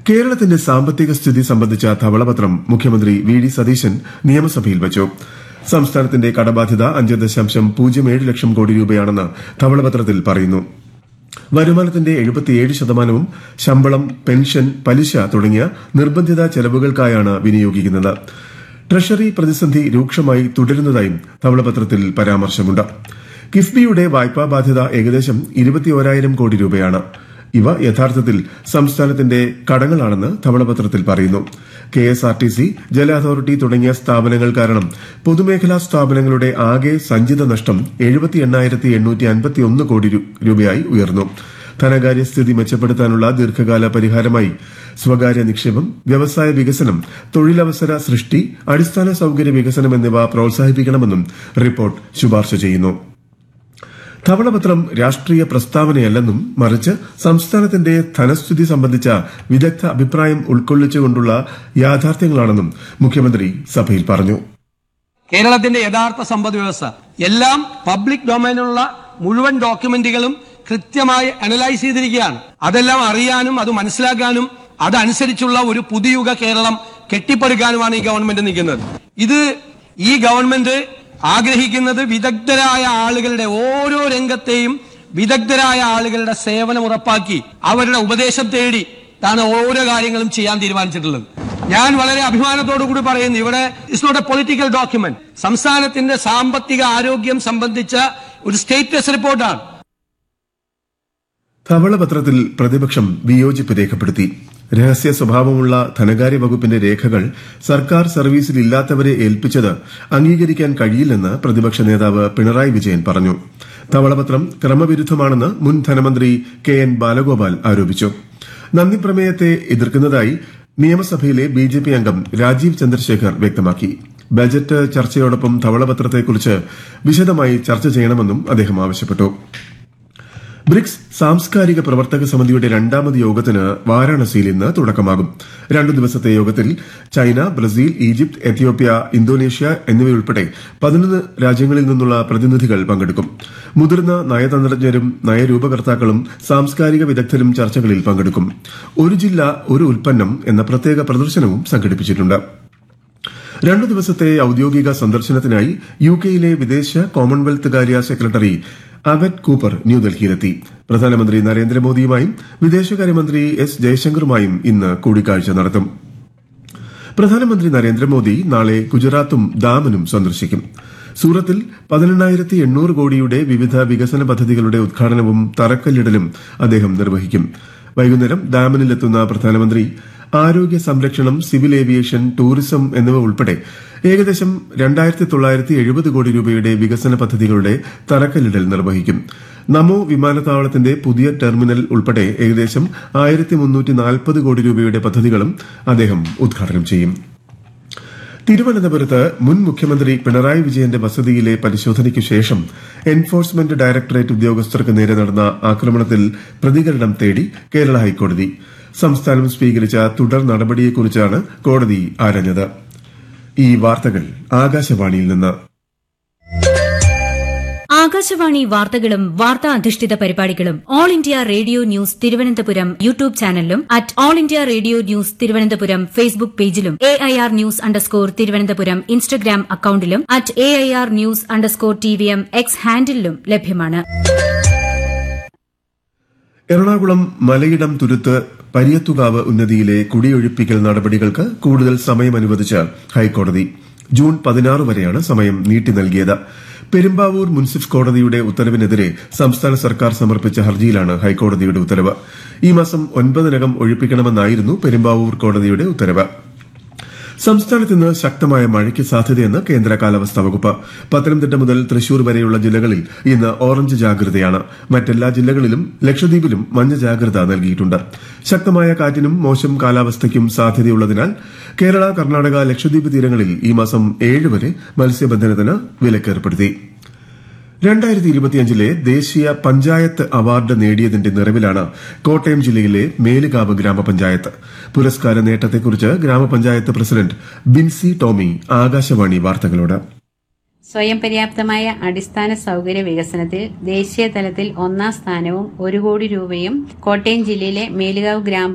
കേരളത്തിന്റെ സാമ്പത്തിക സ്ഥിതി സംബന്ധിച്ച ധവളപത്രം മുഖ്യമന്ത്രി വി ഡി സതീശൻ നിയമസഭയിൽ വച്ചു സംസ്ഥാനത്തിന്റെ കടബാധ്യത അഞ്ച് ദശാംശം പൂജ്യം ഏഴ് ലക്ഷം കോടി രൂപയാണെന്ന് ധവളപത്രത്തിൽ പറയുന്നു വരുമാനത്തിന്റെ എഴുപത്തിയേഴ് ശതമാനവും ശമ്പളം പെൻഷൻ പലിശ തുടങ്ങിയ നിർബന്ധിത ചെലവുകൾക്കായാണ് വിനിയോഗിക്കുന്നത് ട്രഷറി പ്രതിസന്ധി രൂക്ഷമായി തുടരുന്നതായും ധവളപത്രത്തിൽ പരാമർശമുണ്ട് കിഫ്ബിയുടെ വായ്പാ ബാധ്യത ഏകദേശം ഇരുപത്തിയോരായിരം കോടി രൂപയാണ് ഇവ യഥാർത്ഥത്തിൽ സംസ്ഥാനത്തിന്റെ കടങ്ങളാണെന്ന് ധവളപത്രത്തിൽ പറയുന്നു K S R T C ജല അതോറിറ്റി തുടങ്ങിയ സ്ഥാപനങ്ങൾ കാരണം പൊതുമേഖലാ സ്ഥാപനങ്ങളുടെ ആകെ സഞ്ചിത നഷ്ടം എഴുപത്തി എണ്ണായിരത്തി എണ്ണൂറ്റി അൻപത്തി ഒന്ന് കോടി രൂ- രൂപയായി ഉയർന്നു ധനകാര്യ സ്ഥിതി മെച്ചപ്പെടുത്താനുള്ള ദീർഘകാല പരിഹാരമായി സ്വകാര്യ നിക്ഷേപം വ്യവസായ വികസനം തൊഴിലവസര സൃഷ്ടി അടിസ്ഥാന സൌകര്യ വികസനം എന്നിവ പ്രോത്സാഹിപ്പിക്കണമെന്നും റിപ്പോർട്ട് ശുപാർശ ചെയ്യുന്നു ധവളപത്രം രാഷ്ട്രീയ പ്രസ്താവനയല്ലെന്നും മറിച്ച് സംസ്ഥാനത്തിന്റെ ധനസ്ഥിതി സംബന്ധിച്ച വിദഗ്ധ അഭിപ്രായം ഉൾക്കൊള്ളിച്ചുകൊണ്ടുള്ള യാഥാർത്ഥ്യങ്ങളാണെന്നും മുഖ്യമന്ത്രി സഭയിൽ പറഞ്ഞു കേരളത്തിന്റെ യഥാർത്ഥ സമ്പദ് വ്യവസ്ഥ എല്ലാം പബ്ലിക് ഡൊമൈനിലുള്ള മുഴുവൻ ഡോക്യുമെന്റുകളും കൃത്യമായി അനലൈസ് ചെയ്തിരിക്കുകയാണ് അതെല്ലാം അറിയാനും അത് മനസ്സിലാക്കാനും അതനുസരിച്ചുള്ള ഒരു പുതിയുഗ കേരളം കെട്ടിപ്പടുക്കാനുമാണ് ഈ ഗവൺമെന്റ് നിൽക്കുന്നത് ഇത് ഈ ഗവൺമെന്റ് ആഗ്രഹിക്കുന്നത് വിദഗ്ധരായ ആളുകളുടെ ഓരോ രംഗത്തെയും വിദഗ്ധരായ ആളുകളുടെ സേവനം ഉറപ്പാക്കി അവരുടെ ഉപദേശം തേടി താണ് ഓരോ കാര്യങ്ങളും ചെയ്യാൻ തീരുമാനിച്ചിട്ടുള്ളത് ഞാൻ വളരെ അഭിമാനത്തോടു കൂടി പറയുന്നു ഇവിടെ it's not a political document സംസ്ഥാനത്തിന്റെ സാമ്പത്തിക ആരോഗ്യം സംബന്ധിച്ച ഒരു സ്റ്റേറ്റസ് റിപ്പോർട്ടാണ് ധവളപത്രത്തിൽ പ്രതിപക്ഷം വിയോജിപ്പ് രേഖപ്പെടുത്തി രഹസ്യ സ്വഭാവമുള്ള ധനകാര്യ വകുപ്പിന്റെ രേഖകൾ സർക്കാർ സർവീസിൽ ഇല്ലാത്തവരെ ഏൽപ്പിച്ചത് അംഗീകരിക്കാൻ കഴിയില്ലെന്ന് പ്രതിപക്ഷ നേതാവ് പിണറായി വിജയൻ പറഞ്ഞു ധവളപത്രം ക്രമവിരുദ്ധമാണെന്ന് മുൻ ധനമന്ത്രി കെ എൻ ബാലഗോപാൽ ആരോപിച്ചു നന്ദി പ്രമേയത്തെ എതിർക്കുന്നതായി നിയമസഭയിലെ ബി ജെ പി അംഗം രാജീവ് ചന്ദ്രശേഖർ വ്യക്തമാക്കി ബജറ്റ് ചർച്ചയോടൊപ്പം ധവളപത്രത്തെക്കുറിച്ച് വിശദമായി ചർച്ച ചെയ്യണമെന്നും അദ്ദേഹം ആവശ്യപ്പെട്ടു ബ്രിക്സ് സാംസ്കാരിക പ്രവർത്തക സമിതിയുടെ രണ്ടാമത് യോഗത്തിന് വാരാണസിയിൽ ഇന്ന് തുടക്കമാകും രണ്ടു ദിവസത്തെ യോഗത്തിൽ China Brazil Egypt Ethiopia Indonesia എന്നിവയുൾപ്പെടെ പതിനൊന്ന് രാജ്യങ്ങളിൽ നിന്നുള്ള പ്രതിനിധികൾ പങ്കെടുക്കും മുതിർന്ന നയതന്ത്രജ്ഞരും നയരൂപകർത്താക്കളും സാംസ്കാരിക വിദഗ്ധരും ചർച്ചകളിൽ പങ്കെടുക്കും ഒരു ജില്ല ഒരു ഉൽപ്പന്നം എന്ന പ്രത്യേക പ്രദർശനവും സംഘടിപ്പിച്ചിട്ടുണ്ട് രണ്ടു ദിവസത്തെ ഔദ്യോഗിക സന്ദർശനത്തിനായി യു കെയിലെ വിദേശ കോമൺവെൽത്ത് കാര്യ സെക്രട്ടറി അബറ്റ് കൂപ്പർ ന്യൂഡൽഹിയിലെത്തി പ്രധാനമന്ത്രി നരേന്ദ്രമോദിയുമായും വിദേശകാര്യമന്ത്രി എസ് ജയശങ്കറുമായും ഇന്ന് കൂടിക്കാഴ്ച നടത്തും പ്രധാനമന്ത്രി നരേന്ദ്രമോദി നാളെ ഗുജറാത്തും ദാമനും സന്ദർശിക്കും സൂറത്തിൽ പതിനെണ്ണായിരത്തി എണ്ണൂറ് കോടിയുടെ വിവിധ വികസന പദ്ധതികളുടെ ഉദ്ഘാടനവും തറക്കല്ലിടലും അദ്ദേഹം നിർവഹിക്കും വൈകുന്നേരം ദാമനിലെത്തുന്ന പ്രധാനമന്ത്രി ആരോഗ്യ സംരക്ഷണം സിവിൽ ഏവിയേഷൻ ടൂറിസം എന്നിവ ഉൾപ്പെടെ ഏകദേശം രണ്ടായിരത്തി തൊള്ളായിരത്തി എഴുപത് കോടി രൂപയുടെ വികസന പദ്ധതികളുടെ തറക്കല്ലിടൽ നിർവഹിക്കും നമോ വിമാനത്താവളത്തിന്റെ പുതിയ ടെർമിനൽ ഉൾപ്പെടെ ഏകദേശം ആയിരത്തി മുന്നൂറ്റി നാൽപ്പത് കോടി രൂപയുടെ പദ്ധതികളും അദ്ദേഹം ഉദ്ഘാടനം ചെയ്യും തിരുവനന്തപുരത്ത് മുൻ മുഖ്യമന്ത്രി പിണറായി വിജയന്റെ വസതിയിലെ പരിശോധനയ്ക്ക് ശേഷം എൻഫോഴ്സ്മെന്റ് ഡയറക്ടറേറ്റ് ഉദ്യോഗസ്ഥർക്ക് നേരെ നടന്ന ആക്രമണത്തിൽ പ്രതികരണം തേടി കേരള ഹൈക്കോടതി സംസ്ഥാനം സ്വീകരിച്ച തുടർ നടപടിയെക്കുറിച്ചാണ് കോടതി ആരാഞ്ഞത് ഈ വാർത്തകൾ ആകാശവാണിയിൽ നിന്ന് ആകാശവാണി വാർത്തകളും വാർത്താ അധിഷ്ഠിത പരിപാടികളും All India Radio News Thiruvananthapuram YouTube ചാനലിലും at All India Radio News Thiruvananthapuram Facebook പേജിലും A I R news underscore Thiruvananthapuram Instagram അക്കൌണ്ടിലും at A I R news underscore T V M X ഹാൻഡിലും ലഭ്യമാണ് എറണാകുളം മലയിടം തുരുത്ത് പരിയത്തുകാവ് ഉന്നതിയിലെ കുടിയൊഴിപ്പിക്കൽ നടപടികൾക്ക് കൂടുതൽ സമയം അനുവദിച്ച് ഹൈക്കോടതി ജൂൺ പതിനാറ് വരെയാണ് സമയം നീട്ടി നൽകിയത് പെരുമ്പാവൂർ മുൻസിഫ് കോടതിയുടെ ഉത്തരവിനെതിരെ സംസ്ഥാന സർക്കാർ സമർപ്പിച്ച ഹർജിയിലാണ് ഹൈക്കോടതിയുടെ ഉത്തരവ് ഈ മാസം ഒൻപതിനകം ഒഴിപ്പിക്കണമെന്നായിരുന്നു പെരുമ്പാവൂർ കോടതിയുടെ ഉത്തരവ് സംസ്ഥാനത്ത് ഇന്ന് ശക്തമായ മഴയ്ക്ക് സാധ്യതയെന്ന് കേന്ദ്ര കാലാവസ്ഥാ വകുപ്പ് പത്തനംതിട്ട മുതൽ തൃശൂർ വരെയുള്ള ജില്ലകളിൽ ഇന്ന് ഓറഞ്ച് ജാഗ്രതയാണ് മറ്റെല്ലാ ജില്ലകളിലും ലക്ഷദ്വീപിലും മഞ്ഞ ജാഗ്രത നൽകിയിട്ടുണ്ട് ശക്തമായ കാറ്റിനും മോശം കാലാവസ്ഥയ്ക്കും സാധ്യതയുള്ളതിനാൽ കേരള കർണാടക ലക്ഷദ്വീപ് തീരങ്ങളിൽ ഈ മാസം ഏഴ് വരെ മത്സ്യബന്ധനത്തിന് വിലക്കേർപ്പെടുത്തി രണ്ടായിരത്തി ഇരുപത്തിയഞ്ചിലെ ദേശീയ പഞ്ചായത്ത് അവാർഡ് നേടിയതിന്റെ നിറവിലാണ് കോട്ടയം ജില്ലയിലെ മേലുകാവ് ഗ്രാമപഞ്ചായത്ത് പുരസ്കാര നേട്ടത്തെക്കുറിച്ച് ഗ്രാമപഞ്ചായത്ത് പ്രസിഡന്റ് ബിൻസി ടോമി ആകാശവാണി വാർത്തകളോട് സ്വയം പര്യാപ്തമായ അടിസ്ഥാന സൗകര്യ വികസനത്തിൽ ദേശീയ തലത്തിൽ ഒന്നാം സ്ഥാനവും ഒരു കോടി രൂപയും കോട്ടയം ജില്ലയിലെ മേലുകാവ് ഗ്രാമ